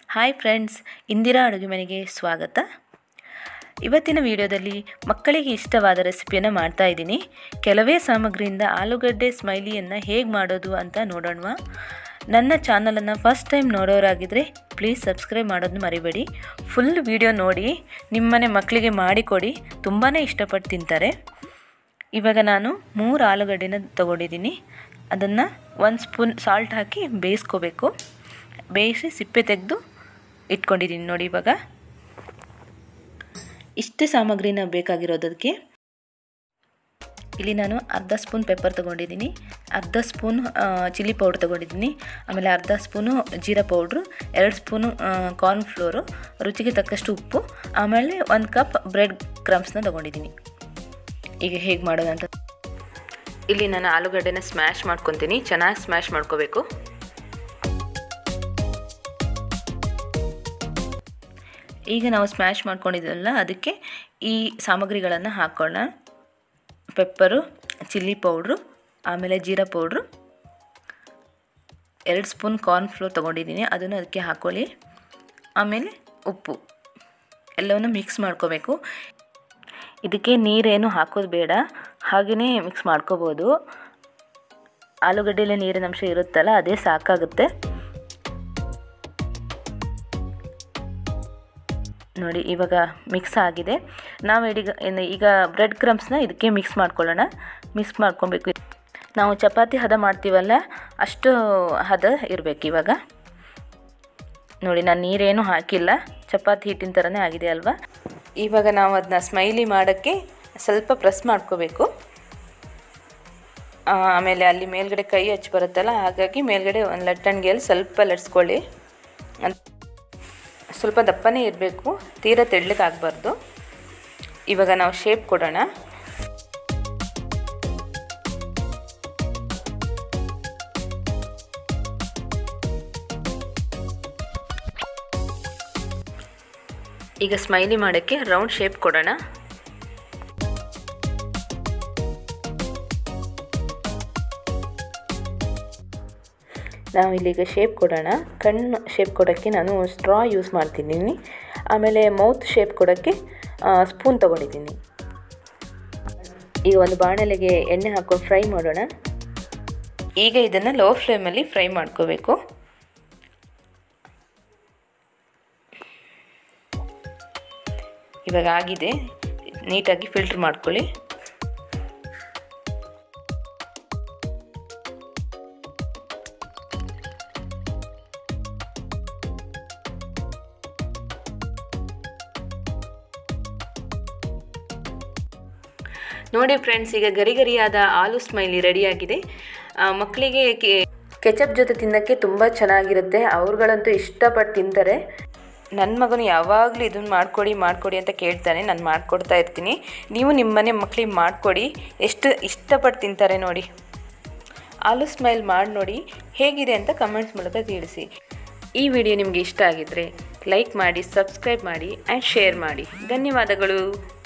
hi friends Indira ಅಡುಗೆ ಮನೆಗೆ ಸ್ವಾಗತ ಇವತ್ತಿನ ವಿಡಿಯೋದಲ್ಲಿ ಮಕ್ಕಳಿಗೆ ಇಷ್ಟವಾದ ರೆಸಿಪಿಯನ್ನು ಮಾಡ್ತಾ ಇದ್ದೀನಿ ಕೆಲವೇ ಸಾಮಗ್ರಿಯಿಂದ ಆಲೂಗಡ್ಡೆ ಸ್ಮೈಲಿಯನ್ನು ಹೇಗೆ ಮಾಡೋದು ಅಂತ ನೋಡೋಣ ನನ್ನ ಚಾನಲನ್ನು ಫಸ್ಟ್ ಟೈಮ್ ನೋಡೋರಾಗಿದ್ದರೆ ಪ್ಲೀಸ್ ಸಬ್ಸ್ಕ್ರೈಬ್ ಮಾಡೋದನ್ನ ಮರಿಬೇಡಿ ಫುಲ್ ವಿಡಿಯೋ ನೋಡಿ ನಿಮ್ಮನೆ ಮಕ್ಕಳಿಗೆ ಮಾಡಿಕೊಡಿ ತುಂಬಾ ಇಷ್ಟಪಟ್ಟು ತಿಂತಾರೆ ಇವಾಗ ನಾನು ಮೂರು ಆಲೂಗಡ್ಡೆನ ತೊಗೊಂಡಿದ್ದೀನಿ ಅದನ್ನು ಒಂದು ಸ್ಪೂನ್ ಸಾಲ್ಟ್ ಹಾಕಿ ಬೇಯಿಸ್ಕೋಬೇಕು ಬೇಯಿಸಿ ಸಿಪ್ಪೆ ತೆಗೆದು ಇಟ್ಕೊಂಡಿದ್ದೀನಿ ನೋಡಿ ಇವಾಗ ಇಷ್ಟೇ ಸಾಮಗ್ರಿನ ಬೇಕಾಗಿರೋದಕ್ಕೆ ಇಲ್ಲಿ ನಾನು ಅರ್ಧ ಸ್ಪೂನ್ ಪೆಪ್ಪರ್ ತೊಗೊಂಡಿದ್ದೀನಿ ಅರ್ಧ ಸ್ಪೂನ್ ಚಿಲ್ಲಿ ಪೌಡ್ರ್ ತೊಗೊಂಡಿದ್ದೀನಿ ಆಮೇಲೆ ಅರ್ಧ ಸ್ಪೂನು ಜೀರಾ ಪೌಡ್ರು ಎರಡು ಸ್ಪೂನು ಕಾರ್ನ್ಫ್ಲೋರು ರುಚಿಗೆ ತಕ್ಕಷ್ಟು ಉಪ್ಪು ಆಮೇಲೆ ಒಂದು ಕಪ್ ಬ್ರೆಡ್ ಕ್ರಮ್ಸ್ನ ತೊಗೊಂಡಿದ್ದೀನಿ ಈಗ ಹೇಗೆ ಮಾಡೋದಂತ ಇಲ್ಲಿ ನಾನು ಆಲೂಗಡ್ಡೆನ ಸ್ಮ್ಯಾಶ್ ಮಾಡ್ಕೊತೀನಿ ಚೆನ್ನಾಗಿ ಸ್ಮ್ಯಾಶ್ ಮಾಡ್ಕೋಬೇಕು ಈಗ ನಾವು ಸ್ಮ್ಯಾಶ್ ಮಾಡ್ಕೊಂಡಿದ್ದಲ್ಲ ಅದಕ್ಕೆ ಈ ಸಾಮಗ್ರಿಗಳನ್ನು ಹಾಕೋಣ ಪೆಪ್ಪರು ಚಿಲ್ಲಿ ಪೌಡ್ರು ಆಮೇಲೆ ಜೀರಾ ಪೌಡ್ರು ಎರಡು ಸ್ಪೂನ್ ಕಾರ್ನ್ಫ್ಲೋರ್ ತೊಗೊಂಡಿದ್ದೀನಿ ಅದನ್ನು ಅದಕ್ಕೆ ಹಾಕ್ಕೊಳ್ಳಿ ಆಮೇಲೆ ಉಪ್ಪು ಎಲ್ಲವನ್ನು ಮಿಕ್ಸ್ ಮಾಡ್ಕೋಬೇಕು ಇದಕ್ಕೆ ನೀರೇನು ಹಾಕೋದು ಬೇಡ ಹಾಗೆಯೇ ಮಿಕ್ಸ್ ಮಾಡ್ಕೋಬೋದು ಆಲೂಗಡ್ಡೆಯಲ್ಲಿ ನೀರಿನ ಅಂಶ ಇರುತ್ತಲ್ಲ ಅದೇ ಸಾಕಾಗುತ್ತೆ ನೋಡಿ ಇವಾಗ ಮಿಕ್ಸ್ ಆಗಿದೆ ನಾವು ಇದೀಗ ಈಗ ಬ್ರೆಡ್ ಕ್ರಮ್ಸ್ನ ಇದಕ್ಕೆ ಮಿಕ್ಸ್ ಮಾಡ್ಕೊಳ್ಳೋಣ ಮಿಕ್ಸ್ ಮಾಡ್ಕೊಬೇಕು ನಾವು ಚಪಾತಿ ಹದ ಮಾಡ್ತೀವಲ್ಲ ಅಷ್ಟು ಹದ ಇರಬೇಕು ಇವಾಗ ನೋಡಿ ನಾನು ನೀರೇನು ಹಾಕಿಲ್ಲ ಚಪಾತಿ ಹಿಟ್ಟಿನ ಥರನೇ ಆಗಿದೆ ಅಲ್ವಾ ಇವಾಗ ನಾವು ಅದನ್ನ ಸ್ಮೈಲಿ ಮಾಡೋಕ್ಕೆ ಸ್ವಲ್ಪ ಪ್ರೆಸ್ ಮಾಡ್ಕೋಬೇಕು ಆಮೇಲೆ ಅಲ್ಲಿ ಮೇಲ್ಗಡೆ ಕೈ ಹಚ್ಚಿ ಬರುತ್ತಲ್ಲ ಹಾಗಾಗಿ ಮೇಲ್ಗಡೆ ಒಂದು ಲಟ್ಟಣಿಗೆಯಲ್ಲಿ ಸ್ವಲ್ಪ ಲಟ್ಸ್ಕೊಳ್ಳಿ ಸ್ವಲ್ಪ ದಪ್ಪನೇ ಇರಬೇಕು ತೀರಾ ತೆಳ್ಳಗೆ ಆಗಬಾರ್ದು ಇವಾಗ ನಾವು ಶೇಪ್ ಕೊಡೋಣ ಈಗ ಸ್ಮೈಲಿ ಮಾಡೋಕ್ಕೆ ರೌಂಡ್ ಶೇಪ್ ಕೊಡೋಣ ನಾವು ಇಲ್ಲಿಗ ಶೇಪ್ ಕೊಡೋಣ ಕಣ್ಣು ಶೇಪ್ ಕೊಡೋಕ್ಕೆ ನಾನು ಸ್ಟ್ರಾ ಯೂಸ್ ಮಾಡ್ತಿದ್ದೀನಿ ಆಮೇಲೆ ಮೌತ್ ಶೇಪ್ ಕೊಡೋಕ್ಕೆ ಸ್ಪೂನ್ ತೊಗೊಂಡಿದ್ದೀನಿ ಈಗ ಒಂದು ಬಾಣಲೆಗೆ ಎಣ್ಣೆ ಹಾಕ್ಕೊಂಡು ಫ್ರೈ ಮಾಡೋಣ ಈಗ ಇದನ್ನು ಲೋ ಫ್ಲೇಮಲ್ಲಿ ಫ್ರೈ ಮಾಡ್ಕೋಬೇಕು ಇವಾಗ ಆಗಿದೆ ನೀಟಾಗಿ ಫಿಲ್ಟ್ರ್ ಮಾಡ್ಕೊಳ್ಳಿ ನೋಡಿ ಫ್ರೆಂಡ್ಸ್ ಈಗ ಗರಿ ಗರಿಯಾದ ಆಲೂ ಸ್ಮೈಲಿ ರೆಡಿಯಾಗಿದೆ ಮಕ್ಕಳಿಗೆ ಕೆಚಪ್ ಜೊತೆ ತಿನ್ನೋಕ್ಕೆ ತುಂಬ ಚೆನ್ನಾಗಿರುತ್ತೆ ಅವ್ರುಗಳಂತೂ ಇಷ್ಟಪಟ್ಟು ತಿಂತಾರೆ ನನ್ನ ಮಗನು ಯಾವಾಗಲೂ ಇದನ್ನು ಮಾಡಿಕೊಡಿ ಮಾಡಿಕೊಡಿ ಅಂತ ಕೇಳ್ತಾನೆ ನಾನು ಮಾಡಿಕೊಡ್ತಾ ಇರ್ತೀನಿ ನೀವು ನಿಮ್ಮ ಮನೆ ಮಕ್ಕಳಿಗೆ ಮಾಡಿಕೊಡಿ ಎಷ್ಟು ಇಷ್ಟಪಟ್ಟು ತಿಂತಾರೆ ನೋಡಿ ಆಲೂ ಸ್ಮೈಲ್ ಮಾಡಿ ನೋಡಿ ಹೇಗಿದೆ ಅಂತ ಕಮೆಂಟ್ಸ್ ಮೂಲಕ ತಿಳಿಸಿ ಈ ವಿಡಿಯೋ ನಿಮಗೆ ಇಷ್ಟ ಆಗಿದ್ದರೆ ಲೈಕ್ ಮಾಡಿ ಸಬ್ಸ್ಕ್ರೈಬ್ ಮಾಡಿ ಆ್ಯಂಡ್ ಶೇರ್ ಮಾಡಿ ಧನ್ಯವಾದಗಳು